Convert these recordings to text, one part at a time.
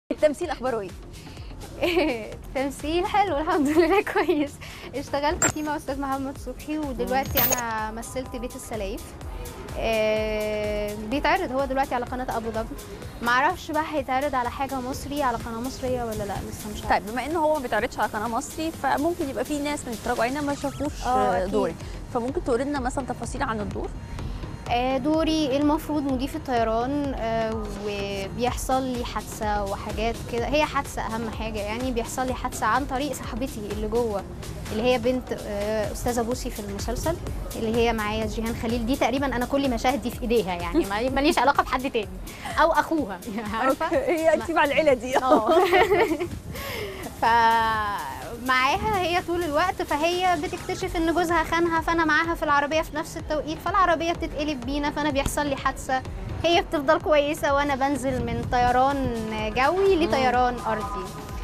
التمثيل اخباره ايه تمثيل حلو الحمد لله كويس اشتغلت فيه مع استاذ محمد صبحي ودلوقتي انا مثلت بيت السلايف آه، بيتعرض هو دلوقتي على قناه ابو ظبي معرفش بقى هيتعرض على حاجه مصري على قناه مصريه ولا لا لسه مش عارفه طيب بما انه هو ما بيتعرضش على قناه مصري فممكن يبقى في ناس من بيتفرجوا علينا ما شافوش آه، آه، أكيد. دورك فممكن تقولي لنا مثلا تفاصيل عن الدور آه، دوري المفروض مضيف الطيران آه، وبيحصل لي حادثه وحاجات كده هي حادثه اهم حاجه يعني بيحصل لي حادثه عن طريق صاحبتي اللي جوه اللي هي بنت آه، استاذه بوسي في المسلسل اللي هي معايا جيهان خليل دي تقريبا انا كل مشاهدي في ايديها يعني ما- ماليش علاقه بحد تاني او اخوها عارفه هي انت مع العيله دي اه فمعاها هي طول الوقت فهي بتكتشف ان جوزها خانها فانا معاها في العربيه في نفس التوقيت فالعربيه بتتقلب بينا فانا بيحصل لي حادثه هي بتفضل كويسه وانا بنزل من طيران جوي لطيران ارضي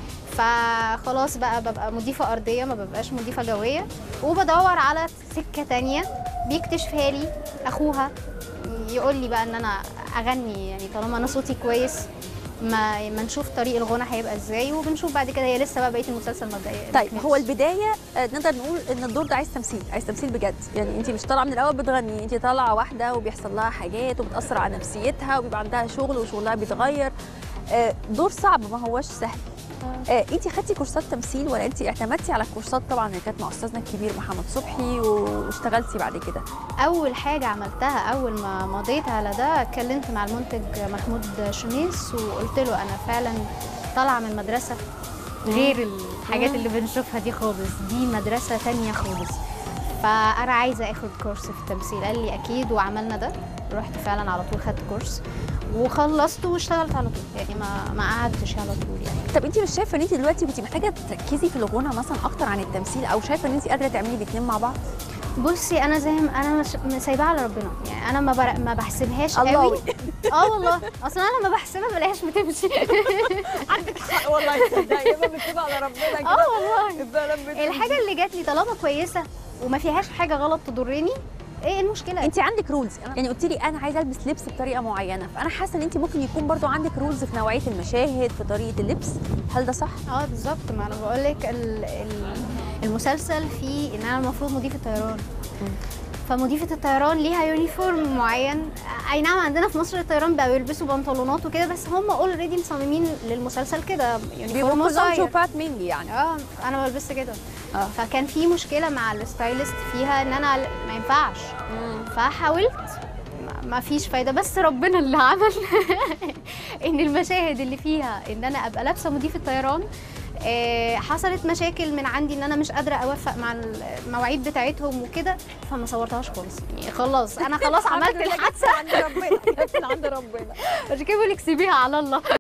فخلاص بقى ببقى مضيفه ارضيه ما ببقاش مضيفه جويه وبدور على سكه تانية بيكتشفها لي اخوها يقول لي بقى ان انا اغني يعني طالما انا صوتي كويس ما ما نشوف طريق الغنى هيبقى ازاي وبنشوف بعد كده هي لسه بقى بقيه المسلسل مبدئيا طيب هو البدايه آه، نقدر نقول ان الدور ده عايز تمثيل عايز تمثيل بجد يعني انت مش طالعه من الاول بتغني انت طالعه واحده وبيحصل لها حاجات وبتاثر على نفسيتها وبيبقى عندها شغل وشغلها بيتغير آه، دور صعب ما هوش سهل آه، انت خدتي كورسات تمثيل ولا انت اعتمدتي على الكورسات طبعا اللي كانت مع استاذنا الكبير محمد صبحي واشتغلتي بعد كده اول حاجه عملتها اول ما مضيت على ده اتكلمت مع المنتج محمود شميس وقلت له انا فعلا طالعه من مدرسه غير الحاجات اللي بنشوفها دي خالص دي مدرسه تانية خالص فانا عايزه اخد كورس في التمثيل قال لي اكيد وعملنا ده رحت فعلا على طول خدت كورس وخلصت واشتغلت على طول يعني ما ما قعدتش على طول يعني طب انت مش شايفه ان انت دلوقتي كنت محتاجه تركزي في الغنى مثلا اكتر عن التمثيل او شايفه ان انت قادره تعملي الاثنين مع بعض بصي انا زي ما انا مش سايباها على ربنا يعني انا ما بر... ما بحسبهاش الله قوي اه والله اصلا انا لما بحسبها بلاقيهاش بتمشي عندك حق والله تصدقي ياما بنسيبها على ربنا اه والله الحاجه اللي جات لي طالما كويسه وما فيهاش حاجه غلط تضرني ايه المشكله انت عندك رولز يعني قلت لي انا عايزه البس لبس بطريقه معينه فانا حاسه ان انت ممكن يكون برضو عندك رولز في نوعيه المشاهد في طريقه اللبس هل ده صح اه بالظبط ما انا بقول لك ال... ال... المسلسل فيه ان انا المفروض مضيفه طيران فمضيفة الطيران ليها يونيفورم معين اي نعم عندنا في مصر الطيران بقى بيلبسوا بنطلونات وكده بس هم اوريدي مصممين للمسلسل كده بيبقوا يونيفورم كلهم قصير جوبات مني يعني اه انا ما بلبسش كده اه فكان في مشكله مع الستايلست فيها ان انا ما ينفعش فحاولت ما- ما فيش فايده بس ربنا اللي عمل ان المشاهد اللي فيها ان انا ابقى لابسه مضيف الطيران آه، حصلت مشاكل من عندي ان انا مش قادره اوفق مع المواعيد بتاعتهم وكده فما صورتهاش خالص يعني خلاص انا خلاص عملت الحادثه عند ربنا جت من عند ربنا عشان كده بقول لك سيبيها على الله